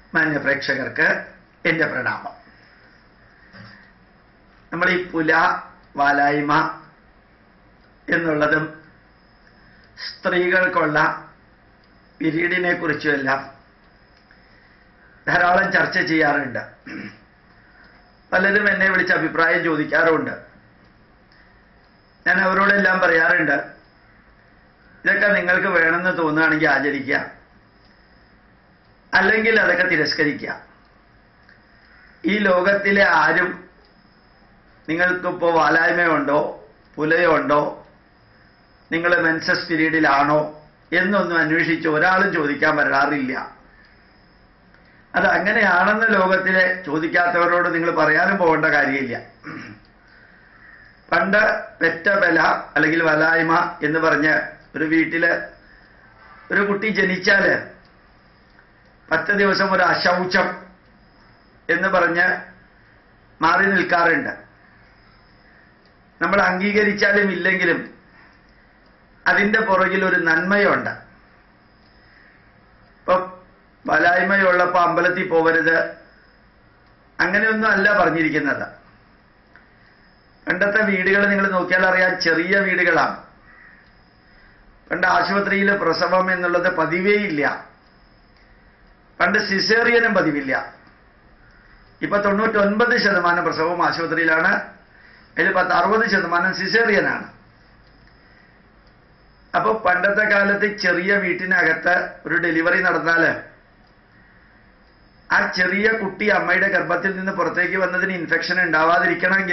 മാന്യ പ്രേക്ഷകർക്ക് എൻ്റെ പ്രണാമം നമ്മൾ ഈ പുല വാലായ്മ എന്നുള്ളതും സ്ത്രീകൾക്കുള്ള പിരീഡിനെ കുറിച്ചുമെല്ലാം ധാരാളം ചർച്ച ചെയ്യാറുണ്ട് പലരും എന്നെ വിളിച്ച് അഭിപ്രായം ചോദിക്കാറുമുണ്ട് ഞാൻ അവരോടെല്ലാം പറയാറുണ്ട് ഇതൊക്കെ നിങ്ങൾക്ക് വേണമെന്ന് തോന്നുകയാണെങ്കിൽ ആചരിക്കുക അല്ലെങ്കിൽ അതൊക്കെ തിരസ്കരിക്കുക ഈ ലോകത്തിലെ ആരും നിങ്ങൾക്കിപ്പോൾ വാലായ്മയുണ്ടോ പുലയുണ്ടോ നിങ്ങൾ മെൻസസ് പീരീഡിലാണോ എന്നൊന്നും അന്വേഷിച്ച് ഒരാളും ചോദിക്കാൻ വരാറില്ല അത് അങ്ങനെയാണെന്ന് ലോകത്തിലെ ചോദിക്കാത്തവരോട് നിങ്ങൾ പറയാനും പോകേണ്ട കാര്യമില്ല പണ്ട് പെറ്റ ബല അല്ലെങ്കിൽ വലായ്മ എന്ന് പറഞ്ഞ് ഒരു വീട്ടില് ഒരു കുട്ടി ജനിച്ചാല് പത്ത് ദിവസം ഒരു അശൗചം എന്ന് പറഞ്ഞ് മാറി നിൽക്കാറുണ്ട് നമ്മൾ അംഗീകരിച്ചാലും ഇല്ലെങ്കിലും അതിൻ്റെ പുറകിൽ ഒരു നന്മയുണ്ട് ഇപ്പൊ വലായ്മയുള്ളപ്പോൾ അമ്പലത്തിൽ പോകരുത് അങ്ങനെയൊന്നും അല്ല പറഞ്ഞിരിക്കുന്നത് പണ്ടത്തെ വീടുകൾ നിങ്ങൾ നോക്കിയാൽ അറിയാം ചെറിയ വീടുകളാണ് പണ്ട് ആശുപത്രിയിൽ പ്രസവം എന്നുള്ളത് പതിവേ ഇല്ല പണ്ട് സിസേറിയനും പതിവില്ല ഇപ്പൊ തൊണ്ണൂറ്റൊൻപത് ശതമാനം പ്രസവം ആശുപത്രിയിലാണ് അതിൽ പത്ത് അറുപത് ശതമാനം സിസേറിയനാണ് അപ്പോൾ പണ്ടത്തെ കാലത്ത് ചെറിയ വീട്ടിനകത്ത് ഒരു ഡെലിവറി നടന്നാൽ ആ ചെറിയ കുട്ടി അമ്മയുടെ ഗർഭത്തിൽ നിന്ന് പുറത്തേക്ക് വന്നതിന് ഇൻഫെക്ഷൻ ഉണ്ടാവാതിരിക്കണമെങ്കിൽ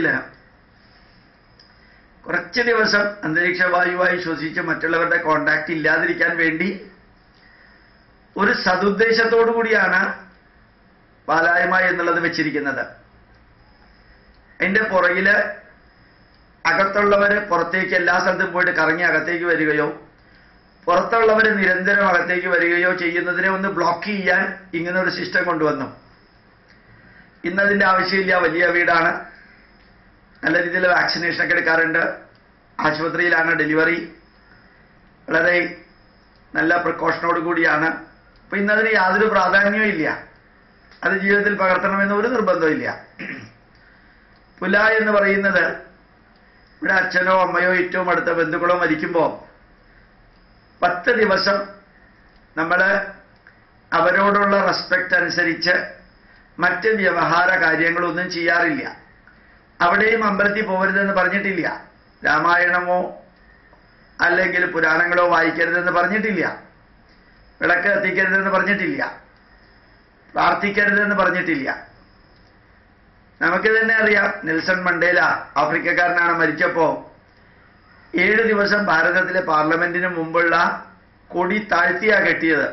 കുറച്ച് ദിവസം അന്തരീക്ഷ വായുവായി ശ്വസിച്ച് മറ്റുള്ളവരുടെ കോണ്ടാക്ട് ഇല്ലാതിരിക്കാൻ വേണ്ടി ഒരു സതുദ്ദേശത്തോടു കൂടിയാണ് പാലായ്മ എന്നുള്ളത് വെച്ചിരിക്കുന്നത് അതിന്റെ പുറകില് അകത്തുള്ളവര് പുറത്തേക്ക് എല്ലാ സ്ഥലത്തും പോയിട്ട് കറങ്ങി അകത്തേക്ക് വരികയോ പുറത്തുള്ളവര് നിരന്തരം അകത്തേക്ക് വരികയോ ചെയ്യുന്നതിനെ ഒന്ന് ബ്ലോക്ക് ചെയ്യാൻ ഇങ്ങനെ ഒരു സിസ്റ്റം കൊണ്ടുവന്നു ഇന്നതിന്റെ ആവശ്യമില്ല വലിയ വീടാണ് നല്ല രീതിയിൽ വാക്സിനേഷൻ ഒക്കെ എടുക്കാറുണ്ട് ആശുപത്രിയിലാണ് ഡെലിവറി വളരെ നല്ല പ്രിക്കോഷനോട് കൂടിയാണ് അപ്പൊ ഇന്നതിന് യാതൊരു പ്രാധാന്യവും ഇല്ല അത് ജീവിതത്തിൽ പകർത്തണമെന്ന് ഒരു നിർബന്ധവും ഇല്ല പുല എന്ന് പറയുന്നത് ഇവിടെ അച്ഛനോ അമ്മയോ ഏറ്റവും അടുത്ത ബന്ധുക്കളോ മരിക്കുമ്പോൾ പത്ത് ദിവസം നമ്മൾ അവരോടുള്ള റെസ്പെക്റ്റ് അനുസരിച്ച് മറ്റ് വ്യവഹാര കാര്യങ്ങളൊന്നും ചെയ്യാറില്ല അവിടെയും അമ്പലത്തിൽ പോകരുതെന്ന് പറഞ്ഞിട്ടില്ല രാമായണമോ അല്ലെങ്കിൽ പുരാണങ്ങളോ വായിക്കരുതെന്ന് പറഞ്ഞിട്ടില്ല വിളക്ക് കത്തിക്കരുതെന്ന് പറഞ്ഞിട്ടില്ല പ്രാർത്ഥിക്കരുതെന്ന് പറഞ്ഞിട്ടില്ല നമുക്ക് തന്നെ അറിയാം നെൽസൺ മണ്ടേല ആഫ്രിക്കക്കാരനാണ് മരിച്ചപ്പോ ഏഴ് ദിവസം ഭാരതത്തിലെ പാർലമെന്റിന് മുമ്പുള്ള കൊടി താഴ്ത്തിയാ കെട്ടിയത്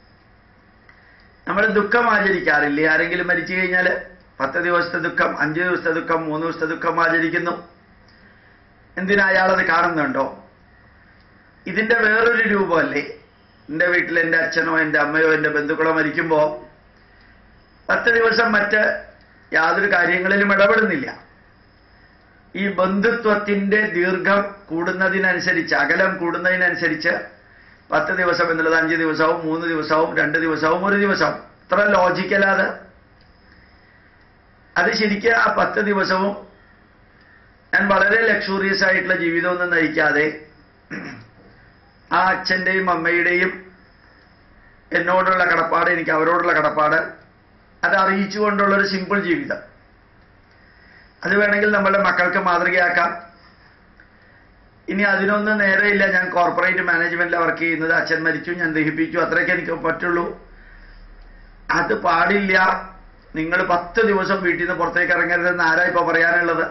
നമ്മൾ ദുഃഖം ആചരിക്കാറില്ലേ ആരെങ്കിലും മരിച്ചു കഴിഞ്ഞാൽ പത്ത് ദിവസത്തെ ദുഃഖം അഞ്ച് ദിവസത്തെ ദുഃഖം മൂന്ന് ദിവസത്തെ ദുഃഖം ആചരിക്കുന്നു എന്തിനാ അയാളത് കാണുന്നുണ്ടോ ഇതിന്റെ വേറൊരു രൂപമല്ലേ എൻ്റെ വീട്ടിൽ എൻ്റെ അച്ഛനോ എൻ്റെ അമ്മയോ എൻ്റെ ബന്ധുക്കളോ മരിക്കുമ്പോൾ പത്ത് ദിവസം മറ്റ് യാതൊരു കാര്യങ്ങളിലും ഇടപെടുന്നില്ല ഈ ബന്ധുത്വത്തിന്റെ ദീർഘം കൂടുന്നതിനനുസരിച്ച് അകലം കൂടുന്നതിനനുസരിച്ച് പത്ത് ദിവസം എന്നുള്ളത് അഞ്ച് ദിവസവും മൂന്ന് ദിവസവും രണ്ട് ദിവസവും ഒരു ദിവസവും ഇത്ര ലോജിക്കലാത് അത് ശരിക്കും ആ പത്ത് ദിവസവും ഞാൻ വളരെ ലക്ഷൂറിയസ് ആയിട്ടുള്ള ജീവിതമൊന്നും നയിക്കാതെ ആ അച്ഛൻ്റെയും അമ്മയുടെയും എന്നോടുള്ള കടപ്പാട് എനിക്ക് അവരോടുള്ള കടപ്പാട് അത് അറിയിച്ചുകൊണ്ടുള്ള ഒരു സിമ്പിൾ ജീവിതം അത് വേണമെങ്കിൽ നമ്മളുടെ മക്കൾക്ക് മാതൃകയാക്കാം ഇനി അതിനൊന്നും നേരെയില്ല ഞാൻ കോർപ്പറേറ്റ് മാനേജ്മെന്റിൽ വർക്ക് ചെയ്യുന്നത് അച്ഛൻ മരിച്ചു ഞാൻ ദഹിപ്പിച്ചു അത്രയൊക്കെ എനിക്ക് പറ്റുള്ളൂ അത് പാടില്ല നിങ്ങൾ പത്ത് ദിവസം വീട്ടിൽ നിന്ന് പുറത്തേക്ക് ഇറങ്ങരുതെന്ന് ആരാ ഇപ്പൊ പറയാനുള്ളത്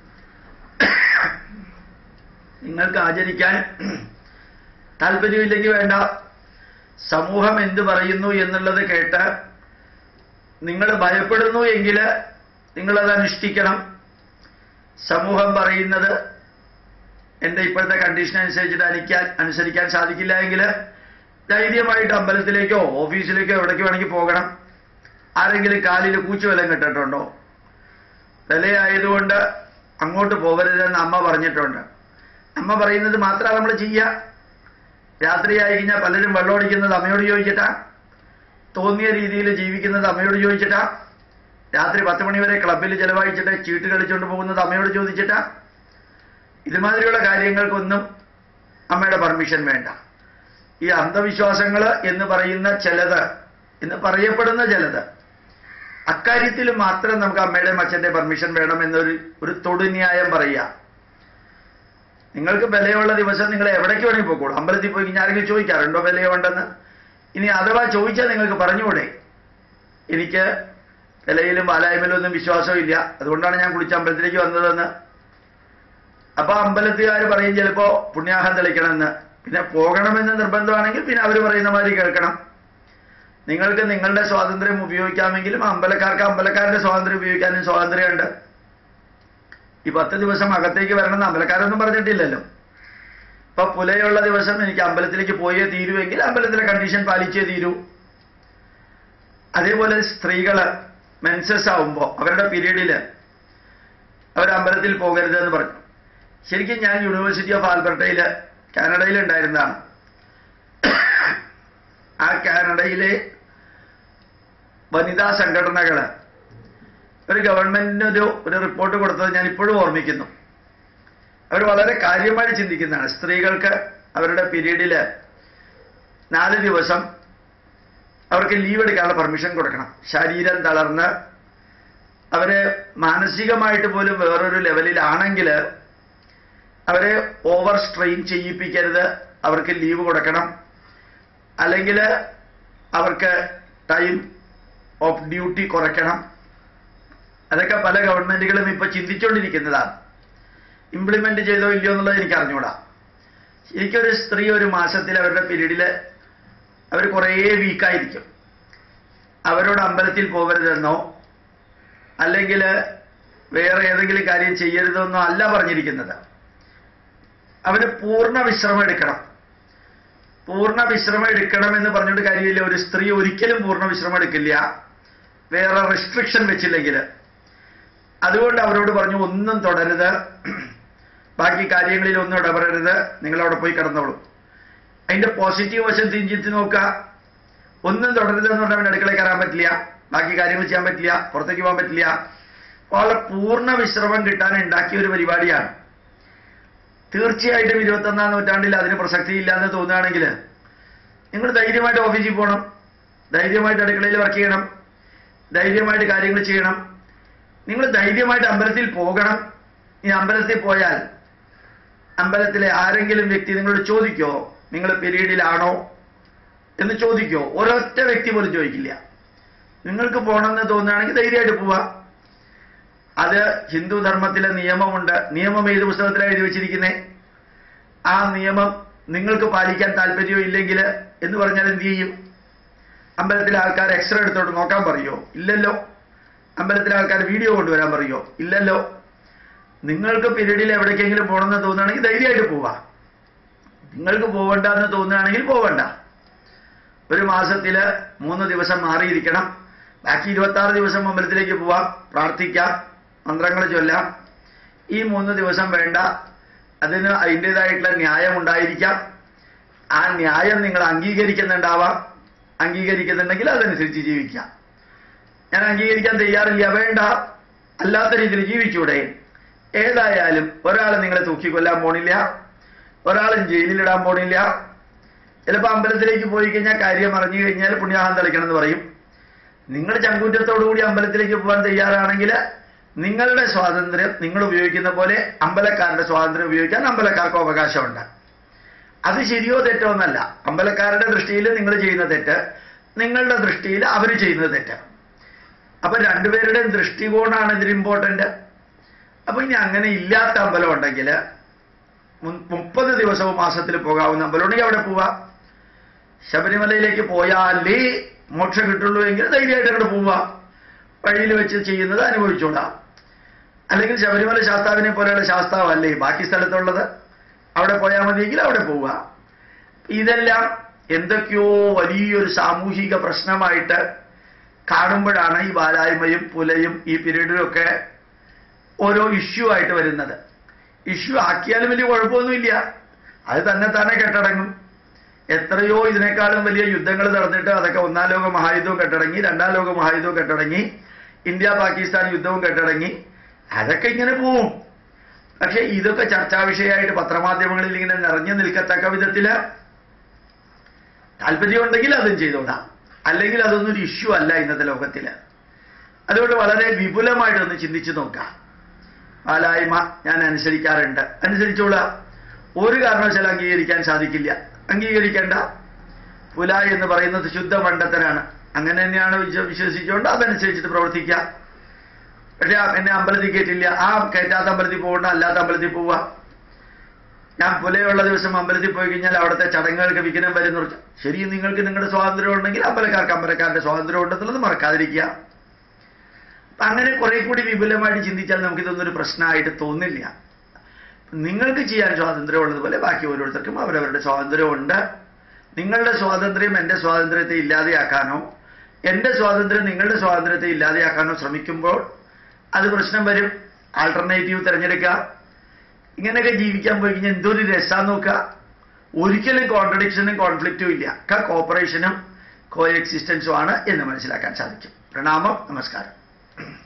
നിങ്ങൾക്ക് ആചരിക്കാൻ താല്പര്യമില്ലെങ്കിൽ വേണ്ട സമൂഹം എന്ത് പറയുന്നു എന്നുള്ളത് കേട്ട് നിങ്ങൾ ഭയപ്പെടുന്നു എങ്കിൽ നിങ്ങളത് അനുഷ്ഠിക്കണം സമൂഹം പറയുന്നത് എൻ്റെ ഇപ്പോഴത്തെ കണ്ടീഷൻ അനുസരിച്ചിട്ട് അനിക്കാൻ അനുസരിക്കാൻ സാധിക്കില്ല എങ്കിൽ ധൈര്യമായിട്ട് അമ്പലത്തിലേക്കോ ഓഫീസിലേക്കോ എവിടേക്ക് വേണമെങ്കിൽ പോകണം ആരെങ്കിലും കാലിൽ കൂച്ചുവലം കിട്ടിട്ടുണ്ടോ വിലയായതുകൊണ്ട് അങ്ങോട്ട് പോകരുതെന്ന് അമ്മ പറഞ്ഞിട്ടുണ്ട് അമ്മ പറയുന്നത് മാത്രമാണ് നമ്മൾ ചെയ്യുക രാത്രിയായി കഴിഞ്ഞാൽ പലരും വെള്ളമടിക്കുന്നത് അമ്മയോട് ചോദിച്ചിട്ടാ തോന്നിയ രീതിയിൽ ജീവിക്കുന്നത് അമ്മയോട് ചോദിച്ചിട്ടാ രാത്രി പത്ത് മണി വരെ ക്ലബിൽ ചെലവഴിച്ചിട്ട് ചീട്ട് കളിച്ചുകൊണ്ട് പോകുന്നത് അമ്മയോട് ചോദിച്ചിട്ടാ ഇതുമാതിരിയുള്ള കാര്യങ്ങൾക്കൊന്നും അമ്മയുടെ പെർമിഷൻ വേണ്ട ഈ അന്ധവിശ്വാസങ്ങൾ എന്ന് പറയുന്ന ചിലത് എന്ന് പറയപ്പെടുന്ന ചിലത് അക്കാര്യത്തിൽ മാത്രം നമുക്ക് അമ്മയുടെയും അച്ഛന്റെ പെർമിഷൻ വേണം എന്നൊരു ഒരു തൊടുന്യായം പറയുക നിങ്ങൾക്ക് വിലയുള്ള ദിവസം നിങ്ങൾ എവിടേക്ക് വേണമെങ്കിൽ പോയിക്കോളൂ അമ്പലത്തിൽ പോയി കഴിഞ്ഞാൽ ആരെങ്കിലും ചോദിക്കാറുണ്ടോ വിലയുണ്ടെന്ന് ഇനി അഥവാ ചോദിച്ചാൽ നിങ്ങൾക്ക് പറഞ്ഞുകൂടെ എനിക്ക് വിലയിലും പാലായ്മയിലും ഒന്നും വിശ്വാസമില്ല അതുകൊണ്ടാണ് ഞാൻ കുളിച്ച അമ്പലത്തിലേക്ക് വന്നതെന്ന് അപ്പൊ അമ്പലത്തുകാർ പറയും ചിലപ്പോ പുണ്യാഹം തെളിക്കണമെന്ന് പിന്നെ പോകണമെന്ന് നിർബന്ധമാണെങ്കിൽ പിന്നെ അവർ പറയുന്ന മാതിരി കേൾക്കണം നിങ്ങൾക്ക് നിങ്ങളുടെ സ്വാതന്ത്ര്യം ഉപയോഗിക്കാമെങ്കിലും അമ്പലക്കാർക്ക് അമ്പലക്കാരുടെ സ്വാതന്ത്ര്യം ഉപയോഗിക്കാനും സ്വാതന്ത്ര്യമുണ്ട് ഈ പത്ത് ദിവസം അകത്തേക്ക് വരണമെന്ന് അമ്പലക്കാരൊന്നും പറഞ്ഞിട്ടില്ലല്ലോ ഇപ്പൊ പുലയുള്ള ദിവസം എനിക്ക് അമ്പലത്തിലേക്ക് പോയേ തീരുവെങ്കിൽ അമ്പലത്തിലെ കണ്ടീഷൻ പാലിച്ചേ തീരൂ അതേപോലെ സ്ത്രീകള് മെൻസസ് ആവുമ്പോ അവരുടെ പീരീഡില് അവർ അമ്പലത്തിൽ പോകരുതെന്ന് പറഞ്ഞു ശരിക്കും ഞാൻ യൂണിവേഴ്സിറ്റി ഓഫ് ആൽബർട്ടയില് കാനഡയിൽ ഉണ്ടായിരുന്നതാണ് ആ കാനഡയിലെ വനിതാ സംഘടനകള് ഒരു ഗവൺമെന്റിന് ഒരു ഒരു റിപ്പോർട്ട് കൊടുത്തത് ഞാൻ ഇപ്പോഴും ഓർമ്മിക്കുന്നു അവർ വളരെ കാര്യമായി ചിന്തിക്കുന്നതാണ് സ്ത്രീകൾക്ക് അവരുടെ പീരീഡില് നാല് ദിവസം അവർക്ക് ലീവ് എടുക്കാനുള്ള പെർമിഷൻ കൊടുക്കണം ശരീരം തളർന്ന് അവര് മാനസികമായിട്ട് പോലും വേറൊരു ലെവലിലാണെങ്കിൽ അവരെ ഓവർ സ്ട്രെയിൻ ചെയ്യിപ്പിക്കരുത് അവർക്ക് ലീവ് കൊടുക്കണം അല്ലെങ്കിൽ അവർക്ക് ടൈം ഓഫ് ഡ്യൂട്ടി കുറയ്ക്കണം അതൊക്കെ പല ഗവൺമെന്റുകളും ഇപ്പൊ ചിന്തിച്ചുകൊണ്ടിരിക്കുന്നതാണ് ഇംപ്ലിമെന്റ് ചെയ്തോ ഇല്ലയോ എന്നുള്ളത് എനിക്ക് അറിഞ്ഞൂടാ ശരിക്കൊരു സ്ത്രീ ഒരു മാസത്തിൽ അവരുടെ പീരീഡില് അവർ കുറേ വീക്കായിരിക്കും അവരോട് അമ്പലത്തിൽ പോകരുതെന്നോ അല്ലെങ്കിൽ വേറെ ഏതെങ്കിലും കാര്യം ചെയ്യരുതെന്നോ അല്ല പറഞ്ഞിരിക്കുന്നത് അവന് പൂർണ്ണ വിശ്രമം എടുക്കണം പൂർണ്ണ വിശ്രമം എടുക്കണം എന്ന് പറഞ്ഞിട്ട് കാര്യമില്ല ഒരു സ്ത്രീ ഒരിക്കലും പൂർണ്ണ വിശ്രമം എടുക്കില്ല വേറെ റെസ്ട്രിക്ഷൻ വെച്ചില്ലെങ്കിൽ അതുകൊണ്ട് അവരോട് പറഞ്ഞു ഒന്നും തുടരുത് ബാക്കി കാര്യങ്ങളിൽ ഒന്നും ഇടപെടരുത് നിങ്ങൾ അവിടെ പോയി കിടന്നോളൂ അതിന്റെ പോസിറ്റീവ് വശം ചിന്തിച്ച് നോക്കുക ഒന്നും തുടരുത് എന്ന് പറഞ്ഞാൽ അവന് അടുക്കളയിൽ കയറാൻ പറ്റില്ല ബാക്കി കാര്യങ്ങൾ ചെയ്യാൻ പറ്റില്ല പുറത്തേക്ക് പോകാൻ പറ്റില്ല വളരെ പൂർണ്ണ വിശ്രമം കിട്ടാൻ ഉണ്ടാക്കിയ ഒരു പരിപാടിയാണ് തീർച്ചയായിട്ടും ഇരുപത്തൊന്നാം നൂറ്റാണ്ടിൽ അതിന് പ്രസക്തിയില്ല എന്ന് തോന്നുകയാണെങ്കിൽ നിങ്ങൾ ധൈര്യമായിട്ട് ഓഫീസിൽ പോകണം ധൈര്യമായിട്ട് അടുക്കളയിൽ വർക്ക് ചെയ്യണം ധൈര്യമായിട്ട് കാര്യങ്ങൾ ചെയ്യണം നിങ്ങൾ ധൈര്യമായിട്ട് അമ്പലത്തിൽ പോകണം ഈ അമ്പലത്തിൽ പോയാൽ അമ്പലത്തിലെ ആരെങ്കിലും വ്യക്തി നിങ്ങളോട് ചോദിക്കോ നിങ്ങൾ പീരീഡിലാണോ എന്ന് ചോദിക്കോ ഒരൊറ്റ വ്യക്തി പോലും ചോദിക്കില്ല നിങ്ങൾക്ക് പോകണമെന്ന് തോന്നുകയാണെങ്കിൽ ധൈര്യമായിട്ട് പോവാ അത് ഹിന്ദു ധർമ്മത്തിലെ നിയമമുണ്ട് നിയമം ഏത് പുസ്തകത്തിലാണ് എഴുതി വെച്ചിരിക്കുന്നത് ആ നിയമം നിങ്ങൾക്ക് പാലിക്കാൻ താല്പര്യമോ ഇല്ലെങ്കിൽ എന്ന് പറഞ്ഞാൽ എന്ത് ചെയ്യും അമ്പലത്തിലെ ആൾക്കാർ എക്സ്റേ എടുത്തോട്ട് നോക്കാൻ പറയോ ഇല്ലല്ലോ അമ്പലത്തിലെ ആൾക്കാർ വീഡിയോ കൊണ്ടുവരാൻ പറയോ ഇല്ലല്ലോ നിങ്ങൾക്ക് പീരീഡിൽ എവിടേക്കെങ്കിലും പോകണമെന്ന് തോന്നുകയാണെങ്കിൽ ധൈര്യമായിട്ട് പോവാ നിങ്ങൾക്ക് പോവണ്ട എന്ന് തോന്നുകയാണെങ്കിൽ പോവണ്ട ഒരു മാസത്തില് മൂന്ന് ദിവസം മാറിയിരിക്കണം ബാക്കി ഇരുപത്തി ആറ് ദിവസം അമ്പലത്തിലേക്ക് പോവാം പ്രാർത്ഥിക്കാം മന്ത്രങ്ങൾ ചൊല്ലാം ഈ മൂന്ന് ദിവസം വേണ്ട അതിന് അതിൻ്റെതായിട്ടുള്ള ന്യായം ഉണ്ടായിരിക്കാം ആ ന്യായം നിങ്ങൾ അംഗീകരിക്കുന്നുണ്ടാവാം അംഗീകരിക്കുന്നുണ്ടെങ്കിൽ അതനുസരിച്ച് ജീവിക്കാം ഞാൻ അംഗീകരിക്കാൻ തയ്യാറില്ല വേണ്ട അല്ലാത്ത രീതിയിൽ ജീവിച്ചൂടെ ഏതായാലും ഒരാളെ നിങ്ങളെ തൂക്കിക്കൊല്ലാൻ പോണില്ല ഒരാളും ജയിലിലിടാൻ പോണില്ല ചിലപ്പോൾ അമ്പലത്തിലേക്ക് പോയി കഴിഞ്ഞാൽ കാര്യം അറിഞ്ഞു കഴിഞ്ഞാൽ പുണ്യാഹം തളിക്കണം എന്ന് പറയും നിങ്ങൾ ചങ്കൂറ്റത്തോടുകൂടി അമ്പലത്തിലേക്ക് പോകാൻ തയ്യാറാണെങ്കിൽ നിങ്ങളുടെ സ്വാതന്ത്ര്യം നിങ്ങൾ ഉപയോഗിക്കുന്ന പോലെ അമ്പലക്കാരുടെ സ്വാതന്ത്ര്യം ഉപയോഗിക്കാൻ അമ്പലക്കാർക്ക് അവകാശമുണ്ട് അത് ശരിയോ തെറ്റോ എന്നല്ല അമ്പലക്കാരുടെ ദൃഷ്ടിയിൽ നിങ്ങൾ ചെയ്യുന്ന തെറ്റ് നിങ്ങളുടെ ദൃഷ്ടിയിൽ അവർ ചെയ്യുന്ന തെറ്റ് അപ്പൊ രണ്ടുപേരുടെയും ദൃഷ്ടികോണാണ് ഇതിന് ഇമ്പോർട്ടന്റ് അപ്പൊ ഇനി അങ്ങനെ ഇല്ലാത്ത അമ്പലം ഉണ്ടെങ്കിൽ മുപ്പത് ദിവസവും മാസത്തിൽ പോകാവുന്ന അമ്പലം ഉണ്ടെങ്കിൽ അവിടെ പോവാ ശബരിമലയിലേക്ക് പോയാലേ മോക്ഷം കിട്ടുള്ളൂ എങ്കിൽ ധൈര്യമായിട്ട് അങ്ങോട്ട് പോവാ വഴിയിൽ വെച്ച് ചെയ്യുന്നത് അനുഭവിച്ചോളാം അല്ലെങ്കിൽ ശബരിമല ശാസ്താവിനെ പോലെയുള്ള ശാസ്താവല്ലേ ബാക്കി സ്ഥലത്തുള്ളത് അവിടെ പോയാൽ മതിയെങ്കിൽ അവിടെ പോവുക ഇതെല്ലാം എന്തൊക്കെയോ വലിയൊരു സാമൂഹിക പ്രശ്നമായിട്ട് കാണുമ്പോഴാണ് ഈ ബാലായ്മയും പുലയും ഈ പീരീഡും ഒക്കെ ഓരോ ഇഷ്യൂ ആയിട്ട് വരുന്നത് ഇഷ്യൂ ആക്കിയാലും വലിയ കുഴപ്പമൊന്നുമില്ല അത് തന്നെ തന്നെ കെട്ടടങ്ങും എത്രയോ ഇതിനേക്കാളും വലിയ യുദ്ധങ്ങൾ നടന്നിട്ട് അതൊക്കെ ഒന്നാം ലോക മഹായുദ്ധവും കെട്ടടങ്ങി രണ്ടാം ലോക മഹായുദ്ധവും കെട്ടടങ്ങി ഇന്ത്യ പാകിസ്ഥാൻ യുദ്ധവും കെട്ടടങ്ങി അതൊക്കെ ഇങ്ങനെ പോവും പക്ഷെ ഇതൊക്കെ ചർച്ചാ വിഷയമായിട്ട് പത്രമാധ്യമങ്ങളിൽ ഇങ്ങനെ നിറഞ്ഞു നിൽക്കത്തക്ക വിധത്തില് താല്പര്യമുണ്ടെങ്കിൽ അതും ചെയ്തോടാം അല്ലെങ്കിൽ അതൊന്നും ഒരു ഇഷ്യൂ അല്ല ഇന്നത്തെ ലോകത്തില് അതുകൊണ്ട് വളരെ വിപുലമായിട്ടൊന്ന് ചിന്തിച്ചു നോക്കാം പാലായ്മ ഞാൻ അനുസരിക്കാറുണ്ട് അനുസരിച്ചോളാം ഒരു കാരണവശാലും അംഗീകരിക്കാൻ സാധിക്കില്ല അംഗീകരിക്കേണ്ട പുല എന്ന് പറയുന്നത് ശുദ്ധ മണ്ടത്തനാണ് അങ്ങനെ തന്നെയാണ് വിശ്വ- വിശ്വസിച്ചുകൊണ്ട് അതനുസരിച്ചിട്ട് പ്രവർത്തിക്കുക പക്ഷെ ആ- എന്നെ അമ്പലത്തിൽ കയറ്റില്ല ആ കയറ്റാത്ത അമ്പലത്തിൽ പോകണ്ട അല്ലാത്ത അമ്പലത്തിൽ പോവുക ഞാൻ പുലയുള്ള ദിവസം അമ്പലത്തിൽ പോയി കഴിഞ്ഞാൽ അവിടുത്തെ ചടങ്ങുകൾക്ക് വിഘ്നം വരുന്ന ശരി നിങ്ങൾക്ക് നിങ്ങളുടെ സ്വാതന്ത്ര്യം ഉണ്ടെങ്കിൽ അമ്പലക്കാർക്ക് അമ്പലക്കാരുടെ സ്വാതന്ത്ര്യം ഉണ്ടെന്നുള്ളത് മറക്കാതിരിക്കുക അപ്പൊ അങ്ങനെ കുറെ കൂടി വിപുലമായിട്ട് ചിന്തിച്ചാൽ നമുക്കിതൊന്നും ഒരു പ്രശ്നമായിട്ട് തോന്നില്ല നിങ്ങൾക്ക് ചെയ്യാൻ സ്വാതന്ത്ര്യം ഉള്ളതുപോലെ ബാക്കി ഓരോരുത്തർക്കും അവരവരുടെ സ്വാതന്ത്ര്യമുണ്ട് നിങ്ങളുടെ സ്വാതന്ത്ര്യം എൻ്റെ സ്വാതന്ത്ര്യത്തെ ഇല്ലാതെയാക്കാനോ എൻ്റെ സ്വാതന്ത്ര്യം നിങ്ങളുടെ സ്വാതന്ത്ര്യത്തെ ഇല്ലാതെയാക്കാനോ ശ്രമിക്കുമ്പോൾ അത് പ്രശ്നം വരും ആൾട്ടർനേറ്റീവ് തിരഞ്ഞെടുക്കുക ഇങ്ങനെയൊക്കെ ജീവിക്കാൻ പോയി കഴിഞ്ഞാൽ എന്തൊരു രസാന്ന് നോക്കുക ഒരിക്കലും കോൺട്രഡിക്ഷനും കോൺഫ്ലിക്റ്റും ഇല്ല ഒക്കെ കോപ്പറേഷനും കോ എക്സിസ്റ്റൻസും ആണ് എന്ന് മനസ്സിലാക്കാൻ സാധിക്കും പ്രണാമം നമസ്കാരം